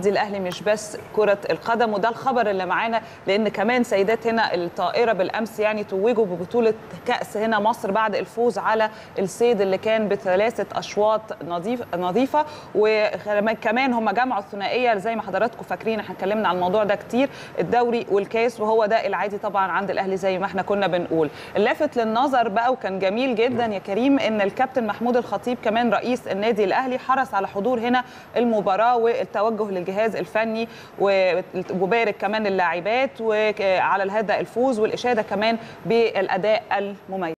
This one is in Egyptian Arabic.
الاهلي مش بس كره القدم وده الخبر اللي معانا لان كمان سيدات هنا الطائره بالامس يعني توجوا ببطوله كاس هنا مصر بعد الفوز على الصيد اللي كان بثلاثه اشواط نظيف نظيفه وكمان هم جمعوا الثنائيه زي ما حضراتكم فاكرين احنا اتكلمنا عن الموضوع ده كتير الدوري والكاس وهو ده العادي طبعا عند الاهلي زي ما احنا كنا بنقول اللافت للنظر بقى وكان جميل جدا يا كريم ان الكابتن محمود الخطيب كمان رئيس النادي الاهلي حرص على حضور هنا المباراه والتوجه للجهاز الفني وبارك كمان اللاعبات وعلى هذا الفوز والاشاده كمان بالاداء المميز